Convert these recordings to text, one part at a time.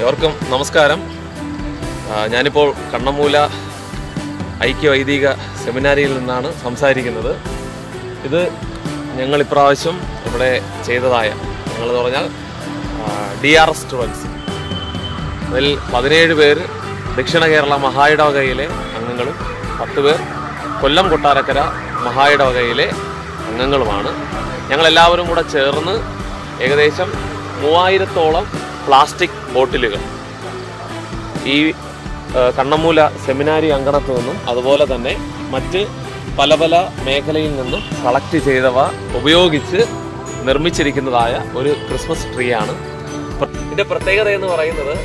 എവർക്കും നമസ്കാരം ആ, ഞാനിപ്പോൾ കണ്ണമൂല ഐക്യ വൈദിക സെമിനാരിയിൽ നിന്നാണ് സംസാരിക്കുന്നത് ഇത് ഞങ്ങൾ ഇപ്രാവശ്യം ഇവിടെ ചെയ്തതായ ഞങ്ങളെന്ന് പറഞ്ഞാൽ ഡി ആർ എസ് സ്റ്റുഡൻസ് അതിൽ പതിനേഴ് പേര് ദക്ഷിണ കേരള മഹായിടവകയിലെ അംഗങ്ങളും പത്ത് പേർ കൊല്ലം കൊട്ടാരക്കര മഹായിടവകയിലെ അംഗങ്ങളുമാണ് ഞങ്ങളെല്ലാവരും കൂടെ ചേർന്ന് ഏകദേശം മൂവായിരത്തോളം പ്ലാസ്റ്റിക് ബോട്ടിലുകൾ ഈ ആ, കണ്ണമൂല സെമിനാരി അങ്കണത്തു നിന്നും അതുപോലെ തന്നെ മറ്റ് പല പല മേഖലയിൽ നിന്നും കളക്ട് ചെയ്തവ ഉപയോഗിച്ച് നിർമ്മിച്ചിരിക്കുന്നതായ ഒരു ക്രിസ്മസ് ട്രീ ആണ് പ്ര- ഇതിന്റെ പ്രത്യേകത എന്ന് പറയുന്നത്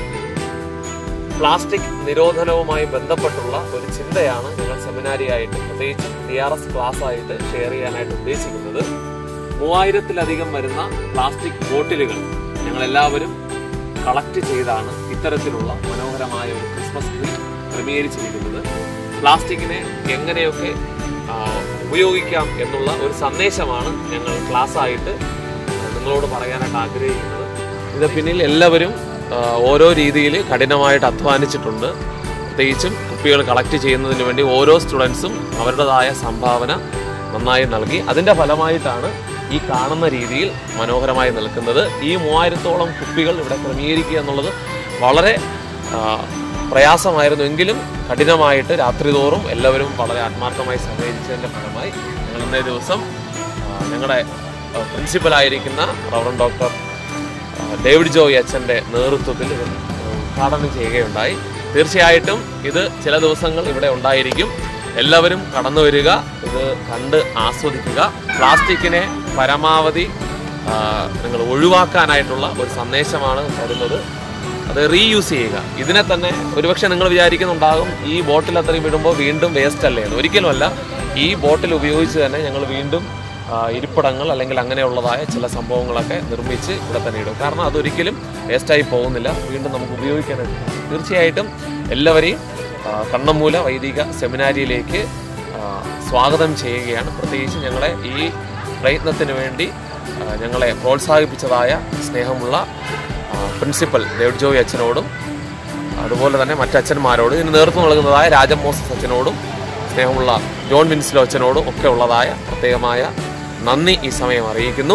പ്ലാസ്റ്റിക് നിരോധനവുമായി ബന്ധപ്പെട്ടുള്ള ഒരു ചിന്തയാണ് ഞങ്ങൾ സെമിനാരിയായിട്ട് പ്രത്യേകിച്ച് ഡി ആർ എസ് ക്ലാസ് ആയിട്ട് ഷെയർ ചെയ്യാനായിട്ട് ഉദ്ദേശിക്കുന്നത് മൂവായിരത്തിലധികം വരുന്ന പ്ലാസ്റ്റിക് ബോട്ടിലുകൾ ഞങ്ങൾ എല്ലാവരും കളക്ട് ചെയ്താണ് ഇത്തരത്തിലുള്ള മനോഹരമായ ഒരു ക്രിസ്മസ് ട്രീ ക്രമീകരിച്ചിരിക്കുന്നത് പ്ലാസ്റ്റിക്കിനെ എങ്ങനെയൊക്കെ ആ, ഉപയോഗിക്കാം എന്നുള്ള ഒരു സന്ദേശമാണ് ഞങ്ങൾ ക്ലാസ് ആയിട്ട് നിങ്ങളോട് പറയാനായിട്ട് ആഗ്രഹിക്കുന്നത് ഇത് പിന്നിൽ എല്ലാവരും ആ, ഓരോ രീതിയിൽ കഠിനമായിട്ട് അധ്വാനിച്ചിട്ടുണ്ട് പ്രത്യേകിച്ചും കുപ്പികൾ കളക്ട് ചെയ്യുന്നതിന് വേണ്ടി ഓരോ സ്റ്റുഡൻസും അവരുടേതായ സംഭാവന നന്നായി നൽകി അതിൻ്റെ ഫലമായിട്ടാണ് ഈ കാണുന്ന രീതിയിൽ മനോഹരമായി നിൽക്കുന്നത് ഈ മൂവായിരത്തോളം കുപ്പികൾ ഇവിടെ ക്രമീകരിക്കുക എന്നുള്ളത് വളരെ ആ, പ്രയാസമായിരുന്നു എങ്കിലും കഠിനമായിട്ട് രാത്രിതോറും എല്ലാവരും വളരെ ആത്മാർത്ഥമായി സഹകരിച്ചതിൻ്റെ ഫലമായി ഞങ്ങൾ ഇന്നേ ദിവസം ആ, ഞങ്ങളുടെ പ്രിൻസിപ്പലായിരിക്കുന്ന റവറൻ ഡോക്ടർ ആ, ഡേവിഡ് ജോയ് അച്ഛൻ്റെ നേതൃത്വത്തിൽ ഇത് ഉദ്ഘാടനം ചെയ്യുകയുണ്ടായി തീർച്ചയായിട്ടും ഇത് ചില ദിവസങ്ങൾ ഇവിടെ ഉണ്ടായിരിക്കും എല്ലാവരും കടന്നു വരിക ഇത് കണ്ട് ആസ്വദിക്കുക പ്ലാസ്റ്റിക്കിനെ പരമാവധി ആ, നിങ്ങൾ ഒഴിവാക്കാനായിട്ടുള്ള ഒരു സന്ദേശമാണ് തരുന്നത് അത് റീയൂസ് ചെയ്യുക ഇതിനെ തന്നെ ഒരുപക്ഷെ നിങ്ങൾ വിചാരിക്കുന്നുണ്ടാകും ഈ ബോട്ടിൽ അത്രയും ഇടുമ്പോൾ വീണ്ടും വേസ്റ്റ് അല്ലേ എന്ന് ഒരിക്കലുമല്ല ഈ ബോട്ടിൽ ഉപയോഗിച്ച് തന്നെ ഞങ്ങൾ വീണ്ടും ആ, ഇരിപ്പിടങ്ങൾ അല്ലെങ്കിൽ അങ്ങനെയുള്ളതായ ചില സംഭവങ്ങളൊക്കെ നിർമ്മിച്ച് ഇവിടെ തന്നെ ഇടും കാരണം അതൊരിക്കലും വേസ്റ്റായി പോകുന്നില്ല വീണ്ടും നമുക്ക് ഉപയോഗിക്കാനായിട്ട് തീർച്ചയായിട്ടും എല്ലാവരെയും ആ, കണ്ണമ്മൂല വൈദിക സെമിനാരിയിലേക്ക് ആ, സ്വാഗതം ചെയ്യുകയാണ് പ്രത്യേകിച്ച് ഞങ്ങളെ ഈ പ്രയത്നത്തിന് വേണ്ടി ആ, ഞങ്ങളെ പ്രോത്സാഹിപ്പിച്ചതായ സ്നേഹമുള്ള ആ, പ്രിൻസിപ്പൽ ഡേവിഡ് ജോയ് അച്ഛനോടും അതുപോലെ തന്നെ മറ്റച്ഛന്മാരോട് ഇതിന് നേതൃത്വം നൽകുന്നതായ രാജം മോസസ് അച്ഛനോടും സ്നേഹമുള്ള ജോൺ വിൻസ്ലോ അച്ഛനോടും ഒക്കെ ഉള്ളതായ പ്രത്യേകമായ നന്ദി ഈ സമയം അറിയിക്കുന്നു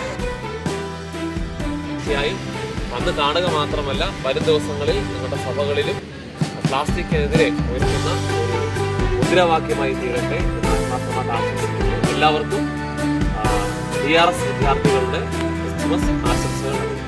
തീർച്ചയായും വന്ന് കാണുക മാത്രമല്ല വരും ദിവസങ്ങളിൽ നിങ്ങളുടെ സഭകളിലും പ്ലാസ്റ്റിക്കിനെതിരെ ഉയർത്തുന്ന ഒരു മുദ്രാവാക്യമായി തീരട്ടെ എന്ന് ആത്മാർത്ഥമായിട്ട് ആശംസിക്കുന്നു എല്ലാവർക്കും ഡി ആർ എസ് വിദ്യാർത്ഥികളുടെ ക്രിസ്മസ് ആശംസകൾ അറിയിക്കുന്നു